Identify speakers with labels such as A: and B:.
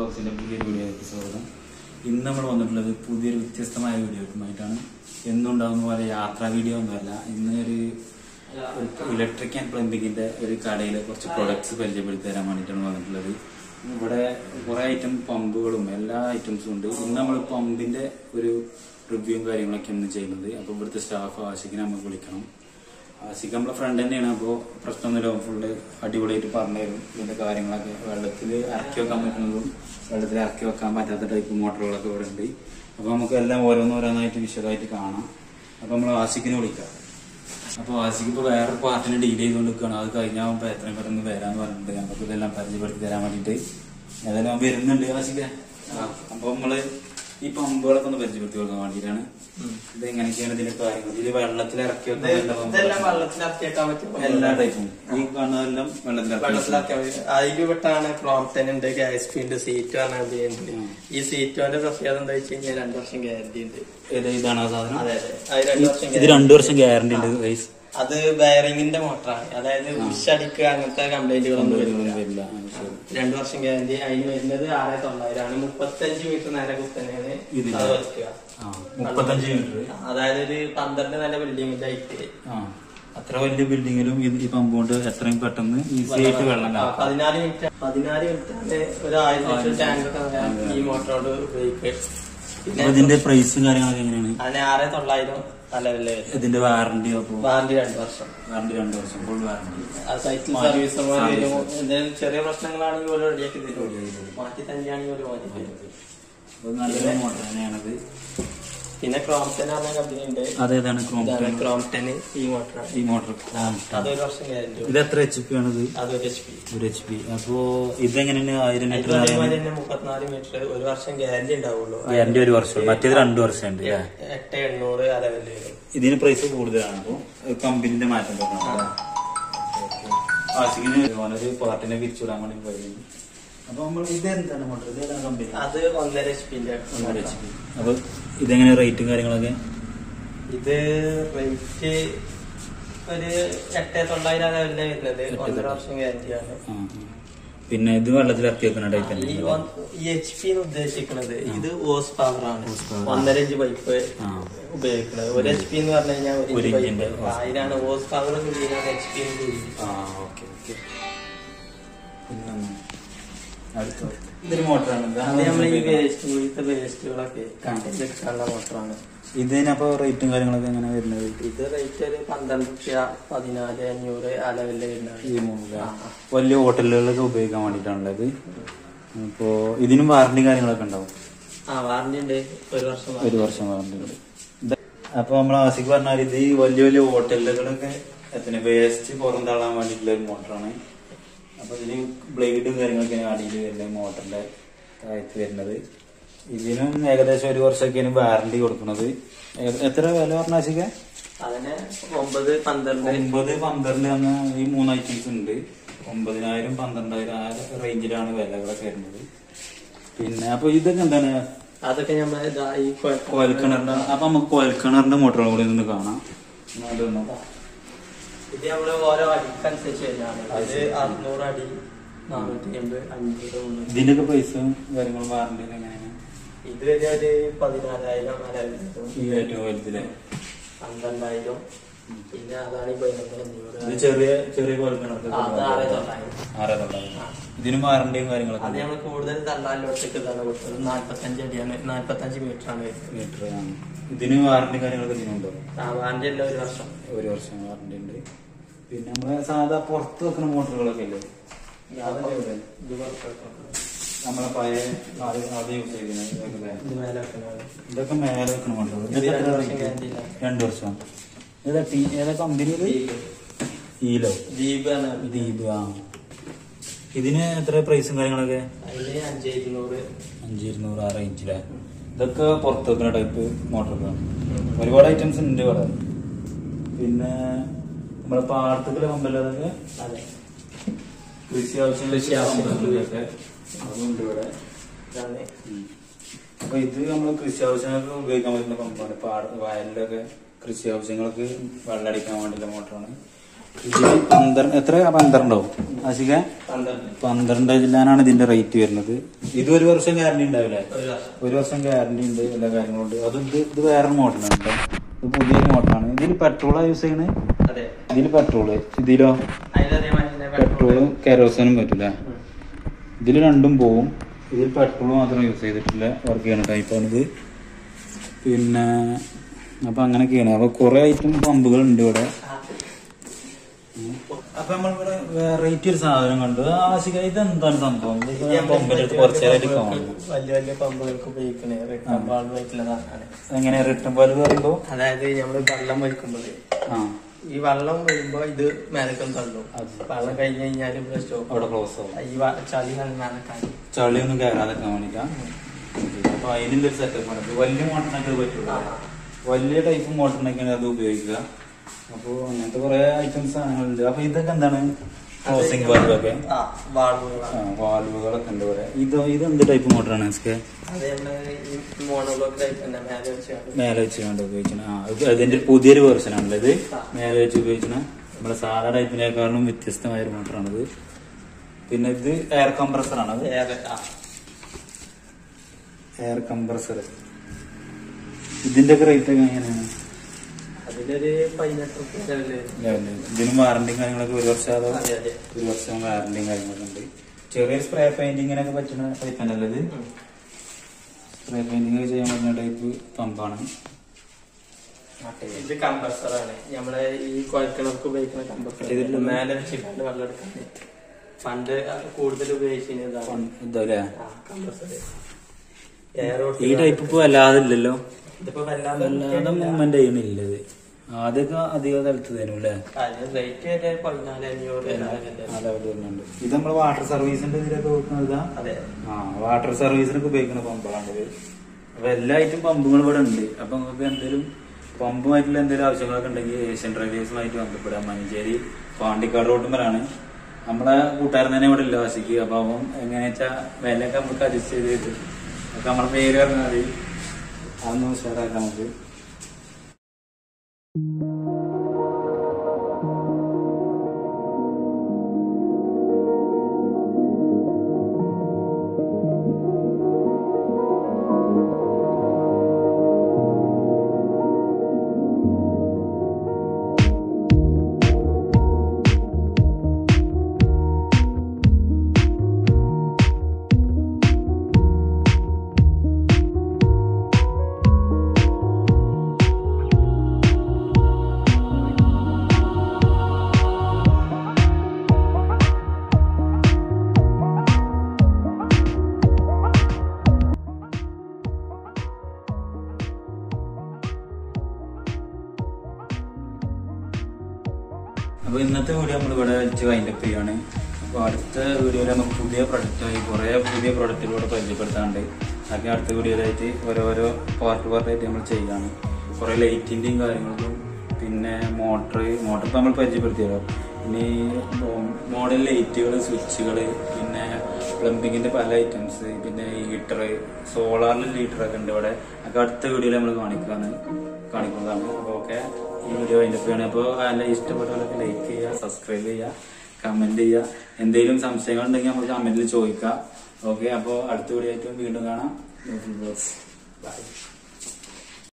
A: ബോക്സിന്റെ പുതിയൊരു വീഡിയോയ്ക്ക് സ്വാഗതം ഇന്ന് നമ്മൾ വന്നിട്ടുള്ളത് പുതിയൊരു വ്യത്യസ്തമായ വീഡിയോയുമായിട്ടാണ് എന്നുണ്ടാവുന്ന പോലെ യാത്രാ വീഡിയോ ഒന്നുമല്ല ഇന്ന് ഒരു ഇലക്ട്രിക് ആൻഡ് പ്ലംബിങ്ങിന്റെ ഒരു കടയിലെ കുറച്ച് പ്രൊഡക്ട്സ് പരിചയപ്പെടുത്തി തരാൻ വേണ്ടിയിട്ടാണ് വന്നിട്ടുള്ളത് ഇവിടെ കുറെ ഐറ്റം പമ്പുകളും എല്ലാ ഐറ്റംസും ഉണ്ട് ഇന്ന് നമ്മൾ പമ്പിന്റെ ഒരു റിവ്യൂവും കാര്യങ്ങളൊക്കെ ഇന്ന് ചെയ്യുന്നത് അപ്പോൾ ഇവിടുത്തെ സ്റ്റാഫ് ആശിക്കിനെ നമുക്ക് വിളിക്കണം ആശിക്ക് നമ്മളെ ഫ്രണ്ട് തന്നെയാണ് അപ്പോൾ പ്രശ്നമൊന്നുമില്ല ഫുള്ള് അടിപൊളിയായിട്ട് പറഞ്ഞു തരും ഇതിന്റെ കാര്യങ്ങളൊക്കെ വെള്ളത്തിൽ ഇറക്കി വെക്കാൻ പറ്റുന്നതും വെള്ളത്തിൽ ഇറക്കി വെക്കാൻ പറ്റാത്ത ടൈപ്പ് മോട്ടറുകളൊക്കെ ഇവിടെ ഉണ്ട് അപ്പോൾ നമുക്ക് എല്ലാം ഓരോന്നോരോന്നായിട്ട് വിശദമായിട്ട് കാണാം അപ്പോൾ നമ്മൾ ആശിക്കിനെ വിളിക്കാം അപ്പോൾ ആശിക്ക് ഇപ്പോൾ വേറെ പാർട്ടിനെ ഡീൽ ചെയ്തുകൊണ്ട് നിൽക്കുകയാണ് അത് കഴിഞ്ഞാകുമ്പോൾ എത്രയും പെട്ടെന്ന് വരാന്ന് പറഞ്ഞിട്ട് നമുക്ക് ഇതെല്ലാം പരിചയപ്പെടുത്തി തരാൻ വേണ്ടിയിട്ട് ഏതായാലും അവൻ വരുന്നുണ്ട് ആശിക്ക അപ്പോൾ നമ്മള് ഈ പമ്പുകളൊക്കെ ഒന്ന് പരിചയപ്പെടുത്തി കൊടുക്കാൻ വേണ്ടിയിട്ടാണ് ഇത് എങ്ങനെയൊക്കെയാണ് ഇതിന്റെ കാര്യങ്ങൾ ഇതിൽ വെള്ളത്തിൽ ഇറക്കി വെക്കാൻ
B: ഇത് ഇതെല്ലാം വെള്ളത്തിലാക്കിയേക്കാൻ പറ്റും
A: എല്ലാ ടൈപ്പും ഈ കാണുന്നതെല്ലാം വെള്ളത്തിൽ
B: വെള്ളത്തിലാക്കിയാൽ മതി അതിൽ വിട്ടാണ് ക്രോംപ്റ്റൻ ഉണ്ട് ഗ്യാസ് ഉണ്ട് സീറ്റ് പറഞ്ഞാൽ ഉണ്ട് ഈ സീറ്റോന്റെ പ്രത്യേകത എന്താ വെച്ച് കഴിഞ്ഞാൽ രണ്ടു വർഷം ഗ്യാരണ്ടി ഉണ്ട്
A: ഏത് ഇതാണ് ആ സാധനം
B: അതെ അതെ അത് രണ്ടു വർഷം
A: ഇത്
B: guarantee.
A: രണ്ടു വർഷം ഗ്യാരണ്ടി ഉണ്ട് ഗൈസ്
B: അത് ബെയറിംഗിന്റെ മോട്ടറാണ് അതായത് ഉഷടിക്കുക അങ്ങനത്തെ കംപ്ലൈന്റുകളൊന്നും വരില്ല
A: വരില്ല ആ, ശരി.
B: രണ്ടു വർഷം ഗ്യാരണ്ടി അതിന് വരുന്നത് ആറ് തൊള്ളായിരം ആണ് മുപ്പത്തഞ്ച് മീറ്റർ നേരെ കുത്തനെയാണ്
A: ഇതില്ല.
B: അത് വലിക്കുക
A: ആ മുപ്പത്തഞ്ച് മീറ്റർ
B: അതായത് ഒരു പന്ത്രണ്ട് നില ബിൽഡിംഗിന്റെ ഹൈറ്റ്
A: ആ അത്ര വലിയ ബിൽഡിങ്ങിലും ഇത് ഈ പമ്പ് കൊണ്ട് എത്രയും പെട്ടെന്ന് ഈസി ആയിട്ട് വെള്ളം
B: ആ,
A: ലാക്കാം
B: പതിനാല് മിനിറ്റ് പതിനാല് മിനിറ്റ് ഒരു ആയിരം ലിറ്റർ ടാങ്ക് ഒക്കെ വരാൻ ഈ മോട്ടറോട് ഉപയോഗിക്കുക പിന്നെ
A: അപ്പൊ ഇതിന്റെ പ്രൈസും കാര്യങ്ങളൊക്കെ എങ്ങനെയാണ്
B: അതിന് ആറ് തൊള്ളായിരം നിലവിലെ
A: ഇതിന്റെ വാറണ്ടി അപ്പൊ
B: വാറണ്ടി രണ്ട് വർഷം
A: വാറണ്ടി രണ്ടു വർഷം ഫുൾ വാറണ്ടി
B: ആ സൈറ്റിൽ സർവീസ് എന്തെങ്കിലും ചെറിയ പ്രശ്നങ്ങളാണെങ്കിൽ ഒരു റെഡിയാക്കി തരും മാറ്റി തന്നെയാണെങ്കിൽ ഒരു മാറ്റി തരും
A: അപ്പൊ നല്ലൊരു മോട്ടർ തന്നെയാണത്
B: പിന്നെ ക്രോംപ്റ്റൻ പറഞ്ഞ കമ്പനി ഉണ്ട്
A: അതേതാണ്
B: ഇതാണ്
A: ക്രോംപ്റ്റൺ
B: ക്രോംപ്റ്റന് ഈ മോട്ടറാണ്
A: ഈ മോട്ടർ ക്രോംപ്റ്റൺ
B: അതൊരു വർഷം ഗ്യാരണ്ടി
A: ഇത് എത്ര എച്ച് പി ആണിത്
B: അതൊരു എച്ച് പി
A: ഒരു എച്ച് പി അപ്പോ ഇതെങ്ങനെയാണ് ആയിരം ലിറ്റർ
B: അതേമാതിരി തന്നെ മുപ്പത്തിനാല് മീറ്റർ ഒരു വർഷം ഗ്യാരണ്ടി ഉണ്ടാവുള്ളൂ
A: എന്റെ ഒരു വർഷം മറ്റേത് രണ്ടു വർഷം ഉണ്ട് അല്ലേ
B: എട്ട് എണ്ണൂറ് ആ ലെവലിൽ വരും
A: ഇതിന് പ്രൈസ് കൂടുതലാണ് അപ്പൊ കമ്പനിന്റെ മാറ്റം പറഞ്ഞാൽ ആശിക്കിന് ഓനൊരു പാർട്ടിനെ പിരിച്ചുവിടാൻ വേണ്ടി പോയിരുന്നു അപ്പൊ നമ്മൾ ഇത് എന്താണ് മോട്ടർ ഇത് ഏതാണ് കമ്പനി
B: അത് ഒന്നര എച്ച് പിന്റെ
A: എച്ച് പി അപ്പൊ ഇതെങ്ങനെ റേറ്റും കാര്യങ്ങളൊക്കെ
B: ഇത് റേറ്റ് ഒരു എട്ട് തൊള്ളായിരം ആ ലെവലിലാണ് വരുന്നത് ഒന്നര വർഷം ഗ്യാരണ്ടിയാണ്
A: ആ, ആ. പിന്നെ ഇത് വെള്ളത്തിൽ ഇറക്കി വെക്കുന്ന ടൈപ്പ്
B: ഈ
A: തന്നെ
B: ഒ- ഈ എച്ച് പി ഉദ്ദേശിക്കുന്നത് ഇത് ഓസ് പവർ ആണ്
A: Horse power.
B: ഒന്നര ഇഞ്ച് പൈപ്പ്
A: ആ.
B: ഉപയോഗിക്കുന്നത് ഒരു എച്ച് പി എന്ന് പറഞ്ഞു കഴിഞ്ഞാൽ ഒരു
A: ഒരു
B: ഇഞ്ച്
A: ഇഞ്ചിന്റെ
B: പൈപ്പ്
A: horse
B: അതിനാണ് ഓസ് പവർ കൂടിയാണ് എച്ച് പി കൂടി
A: ആ ഓക്കെ ഓക്കെ പിന്നെ അടുത്ത ഇതൊരു മോട്ടറാണ്
B: അത് നമ്മൾ ഈ വേസ്റ്റ് കുഴിത്തെ വേസ്റ്റുകളൊക്കെ കണ്ടിട്ടുള്ള മോട്ടറാണ്
A: ഇതിനപ്പോ റേറ്റും കാര്യങ്ങളൊക്കെ എങ്ങനെ വരുന്നത്
B: ഇത് റേറ്റ് ഒരു പന്ത്രണ്ട് റുപ്യ പതിനാല് അഞ്ഞൂറ് ആ ലെവലിൽ വരുന്നതാണ്
A: ഈ മൂന്നില വലിയ ഹോട്ടലുകളിലൊക്കെ ഉപയോഗിക്കാൻ വേണ്ടിട്ടാണുള്ളത് അപ്പോ ഇതിനും വാറണ്ടി കാര്യങ്ങളൊക്കെ ഉണ്ടാവും
B: ആ വാറണ്ടി ഉണ്ട് ഒരു വർഷം
A: ഒരു വർഷം വാറണ്ടി ഉണ്ട് ഇത് അപ്പൊ നമ്മൾ ആസിക്ക് പറഞ്ഞാൽ ഇത് ഈ വലിയ വലിയ ഹോട്ടലുകളൊക്കെ എത്തിന് വേസ്റ്റ് പുറം തള്ളാൻ വേണ്ടിയിട്ടുള്ള ഒരു മോട്ടറാണ് അപ്പൊ ഇതിന് ബ്ലേഡും കാര്യങ്ങളൊക്കെയാണ് അടിയിൽ വരുന്നത് മോട്ടറിന്റെ താഴത്ത് വരുന്നത് ഇതിനും ഏകദേശം ഒരു വർഷമൊക്കെയാണ് വാറണ്ടി കൊടുക്കുന്നത് ഏക- എത്ര വില പറഞ്ഞ ആശിക്ക
B: അതിന് ഒമ്പത് പന്ത്രണ്ട്
A: ഒമ്പത് പന്ത്രണ്ട് എന്ന ഈ മൂന്ന് ഐറ്റംസ് ഉണ്ട് ഒമ്പതിനായിരം പന്ത്രണ്ടായിരം ആ റേഞ്ചിലാണ് വിലകളൊക്കെ വരുന്നത് പിന്നെ അപ്പൊ ഇതൊക്കെ എന്താണ്
B: അതൊക്കെ നമ്മൾ ഇതാ ഈ കൊ-
A: കോയൽ കിണറിന്റെ അപ്പൊ നമുക്ക് കോയൽ കിണറിന്റെ മോട്ടറുകൾ കൂടി ഒന്ന് കാണാം അതൊന്ന്
B: ഇത് നമ്മള് ഓരോ അടിക്കനുസരിച്ച് വരുന്നതാണ് അത് അറുന്നൂറ് അടി നാനൂറ്റി എൺപത് അഞ്ഞൂറ് മുന്നൂറ്
A: ഇതിന്റെയൊക്കെ പൈസ കാര്യങ്ങളും വാറണ്ടി എങ്ങനെയാണ്
B: ഇത് വരെ ഒരു പതിനാലായിരം അതായത്
A: ഈ ഏറ്റവും വലുതില്
B: പന്ത്രണ്ടായിരം പിന്നെ അതാണ് ഈ പതിനൊന്ന് അഞ്ഞൂറ്
A: ഇത് ചെറിയ ചെറിയ കോയൽ കിണർക്ക്
B: ആ, അത് ആറ് തൊള്ളായിരം
A: ആറ് തൊള്ളായിരം ഇതിനും വാറണ്ടിയും കാര്യങ്ങളൊക്കെ
B: അത് നമ്മൾ കൂടുതൽ തള്ളാലോട്ടേക്ക് ഇതാണ് കൊടുത്തത് നാല്പത്തഞ്ച് അടിയാണ് നാല്പത്തഞ്ച് മീറ്റർ ആണ് വരുന്നത്
A: മീറ്റർ ഇതിന് വാറണ്ടി കാര്യങ്ങളൊക്കെ ഇതിനുണ്ടോ
B: സാധാരണ എല്ലാം ഒരു വർഷം
A: ഒരു വർഷം വാറണ്ടി ഉണ്ട് പിന്നെ നമ്മളെ സാധാ പുറത്ത് വെക്കുന്ന മോട്ടറുകളൊക്കെ ഇല്ലേ അതൊക്കെ ഇവിടെ.
B: ഇത് പുറത്തോട്ട്
A: നമ്മളെ പഴയ ആദ്യം ആദ്യം യൂസ് ചെയ്തിരുന്നത്
B: ഇത് മേലെ വെക്കുന്നതാണ്
A: ഇതൊക്കെ മേലെ വെക്കുന്ന മോട്ടറുകൾ
B: ഇത്
A: ഇതൊക്കെ എത്ര
B: രണ്ട് വർഷം
A: rate?
B: guarantee ഇല്ല.
A: രണ്ട് വർഷം ഏതാ ടീ ഏതാ കമ്പനി ഈലോ
B: ദീപ് ആണ്
A: ദീപ് ആ ഇതിന് എത്ര പ്രൈസും കാര്യങ്ങളൊക്കെ
B: അതിന് അഞ്ച് ഇരുന്നൂറ്
A: അഞ്ച് ഇരുന്നൂറ് ആ റേഞ്ചിലെ ഇതൊക്കെ പുറത്ത് വെക്കുന്ന ടൈപ്പ് മോട്ടറുകളാണ് ഒരുപാട് ഐറ്റംസ് ഉണ്ട് ഇവിടെ പിന്നെ നമ്മളെ പാടത്തുള്ള പമ്പല്ലേ അതൊക്കെ
B: അതെ
A: കൃഷി ആവശ്യം
B: കൃഷി ആവശ്യങ്ങൾക്ക്
A: അതുണ്ട് ഇവിടെ
B: ഇതാണ്
A: അപ്പൊ ഇത് നമ്മൾ കൃഷി ആവശ്യങ്ങൾക്ക് ഉപയോഗിക്കാൻ പറ്റുന്ന പമ്പാണ് പാട വയലിലൊക്കെ കൃഷി ആവശ്യങ്ങൾക്ക് വെള്ളമടിക്കാൻ വേണ്ടിയുള്ള മോട്ടറാണ് ഇതിന് പന്ത്രണ്ട് എത്ര പന്ത്രണ്ടാവും ആശിക
B: പന്ത്രണ്ട്
A: പന്ത്രണ്ട് ജില്ലാനാണ് ഇതിന്റെ റേറ്റ് വരുന്നത് ഇത് ഒരു വർഷം ഗ്യാരണ്ടി ഉണ്ടാവില്ലേ
B: ഒരു വർഷം
A: ഒരു വർഷം ഗ്യാരണ്ടി ഉണ്ട് എല്ലാ കാര്യങ്ങളും ഉണ്ട് അത് ഇത് ഇത് വേറെ മോഡലാണ് കേട്ടോ ഇത് പുതിയൊരു മോഡലാണ് ഇതിൽ പെട്രോളാ യൂസ് ചെയ്യണത്
B: അതെ
A: ഇതിൽ പെട്രോള് ഇതിലോ
B: അതിലതേമാതിരി തന്നെ
A: പെട്രോളും കെറോസിനും പറ്റില്ല ഇതിൽ രണ്ടും പോവും ഇതിൽ പെട്രോൾ മാത്രം യൂസ് ചെയ്തിട്ടില്ല വർക്ക് ചെയ്യണ ടൈപ്പാണിത് പിന്നെ അപ്പൊ അങ്ങനെയൊക്കെയാണ് അപ്പൊ കുറെ ഐറ്റം പമ്പുകൾ ഉണ്ട് ഇവിടെ അപ്പൊ നമ്മളിവിടെ വെറൈറ്റി ഒരു സാധനം കണ്ടു ആശിക ഇത് എന്താണ് സംഭവം ഇത് ഞാൻ പമ്പിന്റെ അടുത്ത് കുറച്ചേരായിട്ട് കാണുന്നു
B: വലിയ വലിയ പമ്പുകൾക്ക് ഉപയോഗിക്കണേ റിട്ടേൺ വാൾവ് ആയിട്ടുള്ള സാധനമാണ്
A: എങ്ങനെ റിട്ടേൺ പോലെ പറയുമ്പോ
B: അതായത് നമ്മള് വെള്ളം വലിക്കുമ്പോഴേ
A: ആ
B: ഈ വെള്ളം വരുമ്പോ ഇത് മേലക്കം തള്ളും
A: അത്
B: വെള്ളം കഴിഞ്ഞ് കഴിഞ്ഞാൽ ഇവിടെ സ്റ്റോപ്പ്
A: അവിടെ ക്ലോസ് ആവും
B: ഈ വ- ചളി മേലക്കാൻ
A: ചളിയൊന്നും കയറാതെ വേണ്ടിട്ടാ അപ്പൊ അതിനുള്ള സെറ്റപ്പ് ആണ് ഇത് വലിയ മോട്ടറിനൊക്കെ ഇത് പറ്റുള്ളൂ വലിയ ടൈപ്പ് മോട്ടറിനൊക്കെയാണ് അത് ഉപയോഗിക്കുക അപ്പൊ അങ്ങനത്തെ കുറെ ഐറ്റംസ് സാധനങ്ങളുണ്ട് അപ്പൊ ഇതൊക്കെ എന്താണ് ക്ലോസിംഗ് വാൽവൊക്കെ
B: ആ വാൾവുകളാണ്
A: വാൽവുകളൊക്കെ ഉണ്ട് ഇവിടെ ഇത് ഇത് എന്ത് ടൈപ്പ് മോട്ടറാണ് എസ്കെ
B: അത് നമ്മള് ഈ മോണോബ്ലോക്ക് ടൈപ്പ് തന്നെ മേലെ വെച്ചാണ്
A: മേലെ വെച്ച് കണ്ട് ഉപയോഗിക്കുന്ന ആ ഇത് അതിന്റെ ഒരു പുതിയൊരു വേർഷൻ ആണല്ലോ ഇത് മേലെ വെച്ച് ഉപയോഗിക്കുന്ന നമ്മുടെ സാധാ ടൈപ്പിനേക്കാളും വ്യത്യസ്തമായ ഒരു മോട്ടറാണിത് പിന്നെ ഇത് എയർ കംപ്രസർ ആണ് അത്
B: ഏറെ ആ
A: എയർ കംപ്രസർ ഇതിന്റെ ഒക്കെ റേറ്റ് ഒക്കെ എങ്ങനെയാണ്
B: അതിലൊരു പതിനെട്ട് റുപ്യ ലെവല് വരും.
A: ലെവല്? ഇതിനും വാറണ്ടിയും കാര്യങ്ങളൊക്കെ ഒരു വർഷം അതോ
B: അതെ അതെ
A: ഒരു വർഷം വാറണ്ടിയും കാര്യങ്ങളൊക്കെ ഉണ്ട് ചെറിയ സ്പ്രേ പെയിന്റിങ്ങിനൊക്കെ പറ്റുന്ന ടൈപ്പ് ആണല്ലോ ഇത്
B: ഉം.
A: സ്പ്രേ പെയിന്റിംഗ് ചെയ്യാൻ പറ്റുന്ന ടൈപ്പ് പമ്പാണ്
B: ഇത് കംപ്രസറാണ് നമ്മളെ ഈ കുഴക്കിണർക്ക് ഉപയോഗിക്കുന്ന കംപ്രസർ
A: ഇതില്
B: മേലെ വെച്ചിട്ടാണ് വെള്ളം എടുക്കാൻ പണ്ട് കൂടുതൽ ഉപയോഗിച്ചിരുന്നതാണ്
A: ഇതല്ലേ
B: കംപ്രസർ എയർ
A: ഈ ടൈപ്പ് ഇപ്പൊ വല്ലാതെ ഇല്ലല്ലോ
B: ഇതിപ്പോ വല്ലാതെ
A: വല്ലാതെ മൂവ്മെന്റ് ചെയ്യണില്ല ഇത് ആദ്യമൊക്കെ അധികം സ്ഥലത്ത് തരും അല്ലേ
B: അതിന് റേറ്റ് വരെ പതിനാല് അഞ്ഞൂറ്
A: അതവിടെ വരുന്നുണ്ട് ഇത് നമ്മൾ വാട്ടർ സർവീസിന്റെ ഇതിലൊക്കെ വെക്കുന്നതാ
B: അതെ
A: ആ വാട്ടർ സർവീസിനൊക്കെ ഉപയോഗിക്കുന്ന പമ്പുകളാണിത് അപ്പൊ എല്ലാ ഐറ്റം പമ്പുകൾ ഇവിടെ ഉണ്ട് അപ്പൊ നിങ്ങൾക്ക് എന്തെങ്കിലും പമ്പുമായിട്ടുള്ള എന്തെങ്കിലും ആവശ്യങ്ങളൊക്കെ ഉണ്ടെങ്കിൽ ഏഷ്യൻ റെയിൽവേസുമായിട്ട് ബന്ധപ്പെടാം മഞ്ചേരി പാണ്ടിക്കാട് റോട്ടുമ്പോഴാണ് നമ്മളെ കൂട്ടുകാരൻ തന്നെ ഇവിടെ ഇല്ല വശിക്ക് അപ്പൊ അവൻ എങ്ങനെയാ വെച്ചാ വിലയൊക്കെ നമുക്ക് അഡ്ജസ്റ്റ് ചെയ്ത് കിട്ടും അപ്പൊ നമ്മളെ പേര് പറഞ്ഞാൽ മതി അതൊന്നും ഉഷാറാക്കാം നമുക്ക് അപ്പൊ ഇന്നത്തെ വീഡിയോ നമ്മൾ ഇവിടെ വെച്ച് വൈൻഡപ്പ് ചെയ്യാണ് അപ്പൊ അടുത്ത വീഡിയോയിൽ നമുക്ക് പുതിയ പ്രൊഡക്റ്റായി കുറെ പുതിയ പ്രൊഡക്റ്റുകളോട് പരിചയപ്പെടുത്താണ്ട് അതൊക്കെ അടുത്ത വീഡിയോയിലായിട്ട് ഓരോരോ പാർട്ട് പാർട്ടായിട്ട് നമ്മൾ ചെയ്യുകയാണ് കുറെ ലൈറ്റിന്റെയും കാര്യങ്ങളും പിന്നെ മോട്ടർ മോട്ടർ ഇപ്പൊ നമ്മൾ പരിചയപ്പെടുത്തിയല്ലോ ഇനി മോഡൽ ലൈറ്റുകൾ സ്വിച്ചുകൾ പിന്നെ പ്ലംബിങ്ങിന്റെ പല ഐറ്റംസ് പിന്നെ ഹീറ്റർ സോളാറിൽ ഹീറ്റർ ഒക്കെ ഉണ്ട് ഇവിടെ അതൊക്കെ അടുത്ത വീഡിയോയിൽ നമ്മൾ കാണിക്കാന്ന് കാണിക്കുന്നതാണ് അപ്പോൾ ഓക്കെ ഈ വീഡിയോ അതിൻ്റെ പേണ് അപ്പോൾ നല്ല ഇഷ്ടപ്പെട്ടവരൊക്കെ ലൈക്ക് ചെയ്യുക സബ്സ്ക്രൈബ് ചെയ്യുക കമന്റ് ചെയ്യുക എന്തെങ്കിലും സംശയങ്ങൾ ഉണ്ടെങ്കിൽ നമുക്ക് കമന്റിൽ ചോദിക്കാം ഓക്കെ അപ്പോൾ അടുത്ത വീഡിയോ ആയിട്ട് വീണ്ടും കാണാം ബൈ